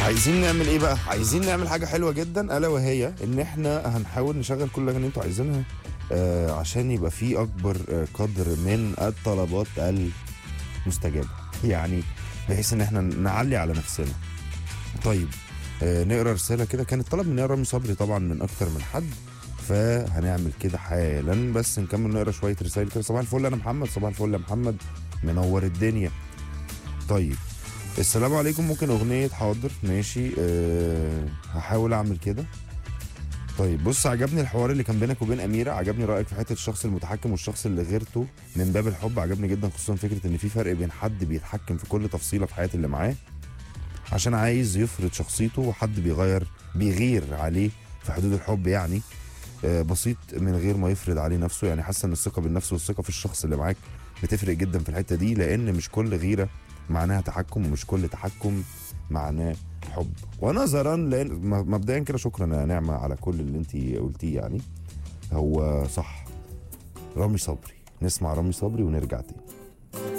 عايزين نعمل ايه بقى عايزين نعمل حاجه حلوه جدا الا وهي ان احنا هنحاول نشغل كل الاغاني اللي انتوا عايزينها آه عشان يبقى في اكبر آه قدر من الطلبات المستجابه يعني بحيث ان احنا نعلي على نفسنا طيب آه نقرا رساله كده كانت طلب من رامي صبري طبعا من اكتر من حد فهنعمل كده حالا بس نكمل نقرا شويه رسائل كده صباح الفل انا محمد صباح الفل يا محمد منور الدنيا طيب السلام عليكم ممكن اغنيه حاضر ماشي أه هحاول اعمل كده طيب بص عجبني الحوار اللي كان بينك وبين اميره عجبني رايك في حته الشخص المتحكم والشخص اللي غيرته من باب الحب عجبني جدا خصوصا فكره ان في فرق بين حد بيتحكم في كل تفصيله في حياه اللي معاه عشان عايز يفرض شخصيته وحد بيغير بيغير عليه في حدود الحب يعني آه، بسيط من غير ما يفرض عليه نفسه يعني حاسه ان الثقه بالنفس والثقه في الشخص اللي معاك بتفرق جدا في الحته دي لان مش كل غيره معناها تحكم ومش كل تحكم معناه حب ونظرا لان م- مبدئيا كده شكرا يا نعمه على كل اللي انت قلتيه يعني هو صح رامي صبري نسمع رامي صبري ونرجع تاني